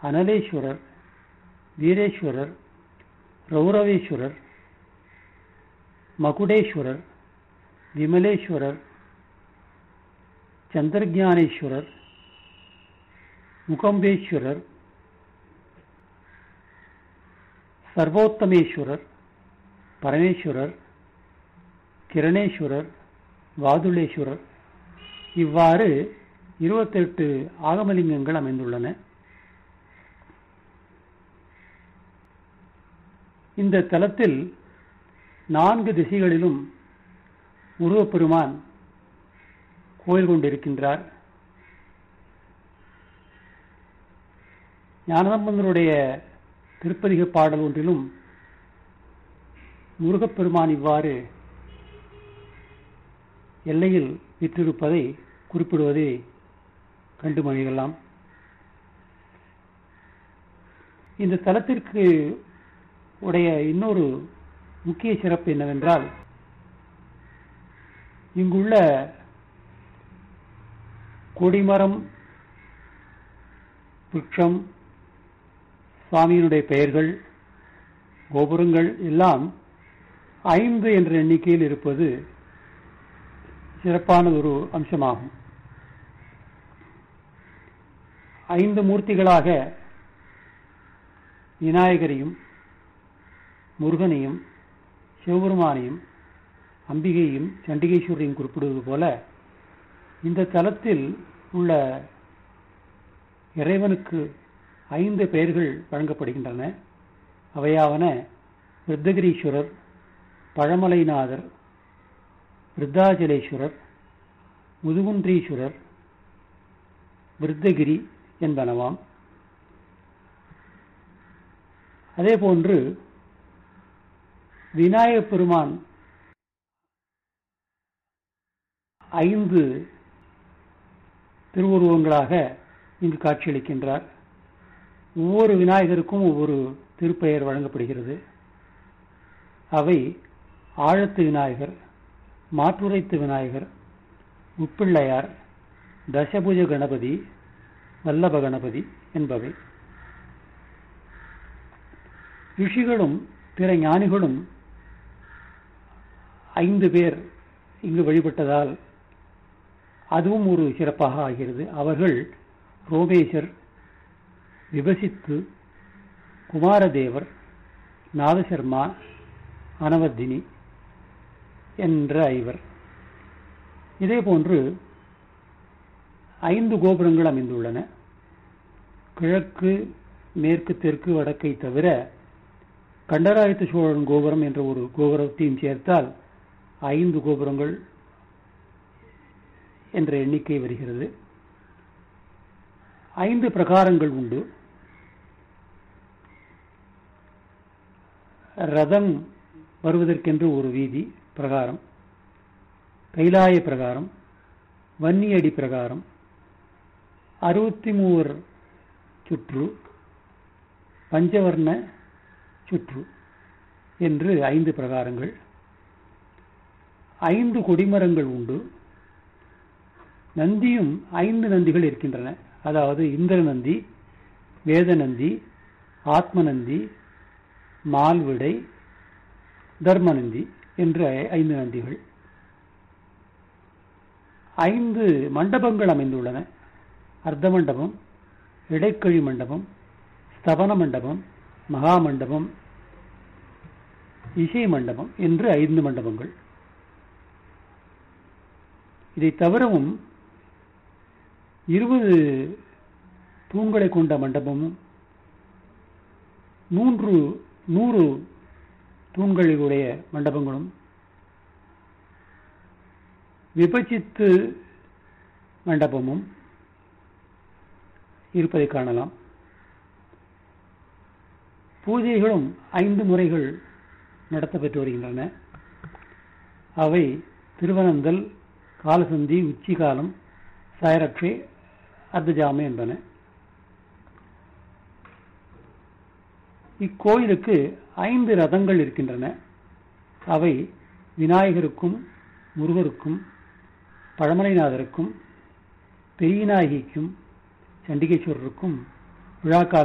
அனலேஸ்வரர் வீரேஸ்வரர் ரௌரவேஸ்வரர் மகுடேஸ்வரர் விமலேஸ்வரர் சந்திரஜானேஸ்வரர் முகம்பேஸ்வரர் சர்வோத்தமேஸ்வரர் பரமேஸ்வரர் கிரணேஸ்வரர் வாதுளேஸ்வரர் இவ்வாறு இருபத்தெட்டு ஆகமலிங்கங்கள் அமைந்துள்ளன இந்த தலத்தில் நான்கு திசைகளிலும் முருகப்பெருமான் கோயில் கொண்டிருக்கின்றார் ஞானசம்பந்தருடைய திருப்பதிக பாடல் ஒன்றிலும் முருகப்பெருமான் இவ்வாறு எல்லையில் விற்றிருப்பதை குறிப்பிடுவதை கண்டு மகிழலாம் இந்த தலத்திற்கு உடைய இன்னொரு முக்கிய சிறப்பு என்னவென்றால் இங்குள்ள கொடிமரம் விருட்சம் சுவாமியினுடைய பெயர்கள் கோபுரங்கள் எல்லாம் ஐந்து என்ற எண்ணிக்கையில் இருப்பது சிறப்பான ஒரு அம்சமாகும் ஐந்து மூர்த்திகளாக விநாயகரையும் முருகனையும் சிவபெருமானையும் அம்பிகையும் சண்டிகேஸ்வரையும் குறிப்பிடுவது போல இந்த தலத்தில் உள்ள இறைவனுக்கு ஐந்து பெயர்கள் வழங்கப்படுகின்றன அவையாவன விருத்தகிரீஸ்வரர் பழமலைநாதர் விருத்தாச்சலேஸ்வரர் முதுகுன்றீஸ்வரர் விருத்தகிரி என்பனவாம் அதேபோன்று விநாயகப் பெருமான் ஐந்து திருவுருவங்களாக இங்கு காட்சியளிக்கின்றார் ஒவ்வொரு விநாயகருக்கும் ஒவ்வொரு திருப்பெயர் வழங்கப்படுகிறது அவை ஆழத்து விநாயகர் மாற்றுரைத்து விநாயகர் உப்பிள்ளையார் தசபுஜ கணபதி வல்லப கணபதி என்பவை ரிஷிகளும் பிற ஞானிகளும் ஐந்து பேர் இங்கு வழிபட்டதால் அதுவும் ஒரு சிறப்பாக ஆகிறது அவர்கள் ரோமேசர் விபசித்து குமாரதேவர் நாதசர்மா அனவர்தினி என்ற ஐவர் இதேபோன்று ஐந்து கோபுரங்கள் அமைந்துள்ளன கிழக்கு மேற்கு தெற்கு வடக்கை தவிர கண்டராயத்த சோழன் கோபுரம் என்ற ஒரு கோபுரத்தையும் சேர்த்தால் ஐந்து கோபுரங்கள் என்ற எண்ணிக்கை வருகிறது ஐந்து பிரகாரங்கள் உண்டு ரதம் வருவதற்கென்று ஒரு வீதி பிரகாரம் கைலாய பிரகாரம் வன்னியடி பிரகாரம் அறுபத்தி மூவர் சுற்று பஞ்சவர்ண சுற்று என்று ஐந்து பிரகாரங்கள் ஐந்து கொடிமரங்கள் உண்டு நந்தியும் ஐந்து நந்திகள் இருக்கின்றன அதாவது இந்திர நந்தி வேத நந்தி ஆத்ம நந்தி மால்விடை தர்மநந்தி என்று ஐந்து நந்திகள் ஐந்து மண்டபங்கள் அமைந்துள்ளன அர்த்த மண்டபம் இடைக்கழி மண்டபம் ஸ்தபன மண்டபம் மகா மண்டபம் இசை மண்டபம் என்று ஐந்து மண்டபங்கள் இதை தவிரவும் இருபது தூண்களை கொண்ட மண்டபமும் மூன்று நூறு தூண்களுடைய மண்டபங்களும் விபச்சித்து மண்டபமும் இருப்பதை காணலாம் பூஜைகளும் ஐந்து முறைகள் நடத்தப்பெற்று வருகின்றன அவை திருவனந்தல் காலசந்தி உச்சிகாலம் சாயரட்சை அர்த்தஜாமு என்பன இக்கோயிலுக்கு ஐந்து ரதங்கள் இருக்கின்றன அவை விநாயகருக்கும் முருகருக்கும் பழமலைநாதருக்கும் பெரியநாயகிக்கும் சண்டிகேஸ்வரருக்கும் விழா